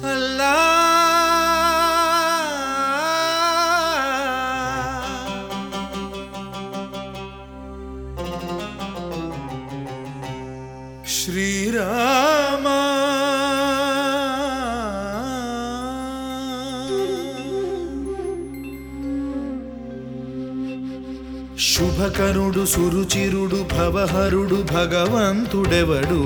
అల్లా శ్రీరామ శుభకరుడు సురుచిరుడు భవహరుడు భగవంతుడెవడు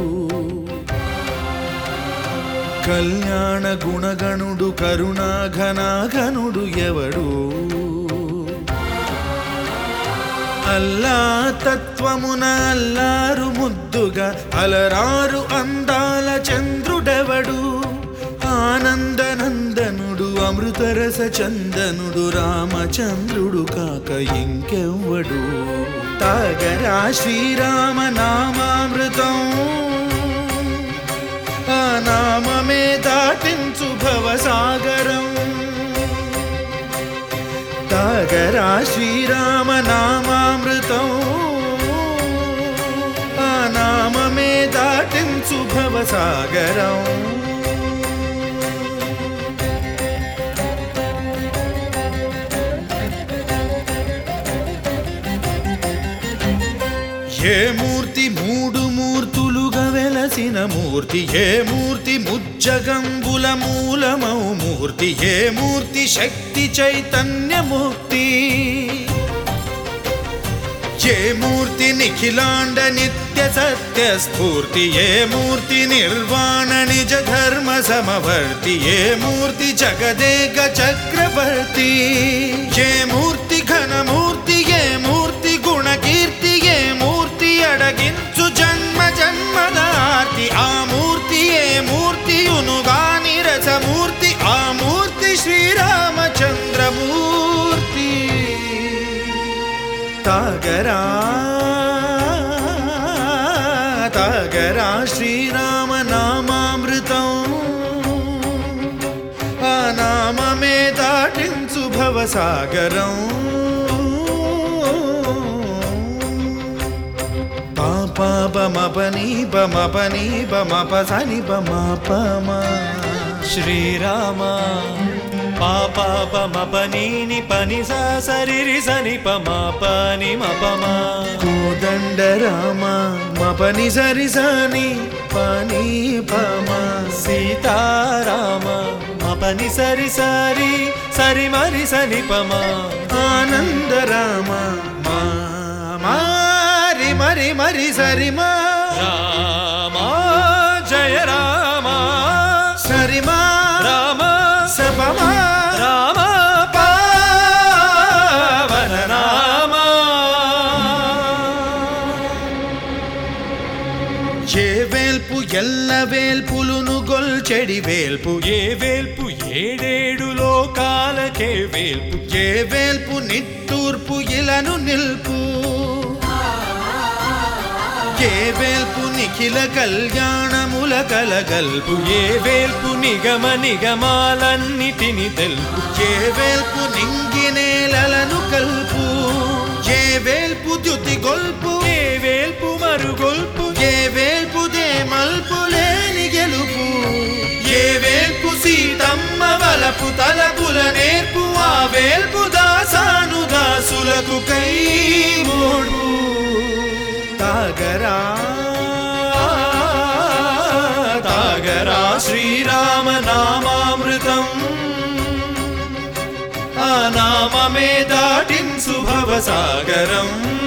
కళ్యాణ గుణగణుడు కరుణాఘనాఘనుడు ఎవడు అల్లా తత్వమున అల్లారు ముద్దుగా అలరారు అందాల చంద్రుడెవడు ఆనందనందనుడు అమృతరస చందనుడు రామచంద్రుడు కాక ఇంకెవ్వడు తాగరా శ్రీరామ నామామృతం ఆ నామమే దాటించు భవసాగరం తాగరా శ్రీరామ నామామృతం ఆ నామమే దాటించు భవసాగరం ఏ మూర్తి మూడు మూర్తులుగా వెలసిన మూర్తి ఏ మూర్తి ముజ్జగంబుల మూలమౌ మూర్తి ఏ మూర్తి శక్తి చైతన్యముక్తి ఏ మూర్తి నిఖిలాండ నిత్య సత్య స్ఫూర్తి ఏ మూర్తి నిర్వాణ నిజ ధర్మ సమవర్తి ఏ మూర్తి జగదేక చక్రవర్తి ఏ మూర్తి ఘనమూర్తి ఏ మూర్తి గుణకీర్తి ఏ మూర్తి అడగించు జన్మ జన్మదార్తి ఆ మూర్తి ఏ మూర్తి ఉనుగాని రసమూర్తి ఆ మూర్తి శ్రీరామచంద్రమూర్తి తాగరా తాగరా శ్రీరామ నామామృతం ఆ నామమే దాటించు భవసాగరం పాపమపని పమపని పమప సని పమపమా శ్రీరామ పాపమపనీని పని సా సరిరి సని పమ పని మపమా కోదండ రామ మపని సరి సని పని పమ సీతారామ మపని సరి సరి సరి మరి సని పమా ఆనంద రామ మా మారి మరి మరి సరి మా రామ జయ రామ సరి మా రామ సపమా రామ పావన రామ ఏ వేల్పు ఎల్ల వేల్పులును గొల్చెడి వేల్పు ఏ వేల్పు ఏడేడు లోకాలకే వేల్పు ఏ వేల్పు నిట్టూర్పు ఇలను నిల్పు ఏ వేల్పు నిఖిల కళ్యాణముల కలగల్పు ఏ వేల్పు నిగమ నిగమాలన్నిటిని తెలుపు ఏ వేల్పు నింగి నేలలను కల్పు ఏ వేల్పు ద్యుతి గొల్పు ఏ వేల్పు మరుగొల్పు ఏ వేల్పు దే మల్పు లేని గెలుపు ఏ వేల్పు సీతమ్మ వలపు తలపుల నేర్పు ఆ వేల్పు దాసాను దాసులకు కై మోడు తాగరా తాగరా శ్రీరామ నామామృతం ఆ నామమే దాటింసు భవసాగరం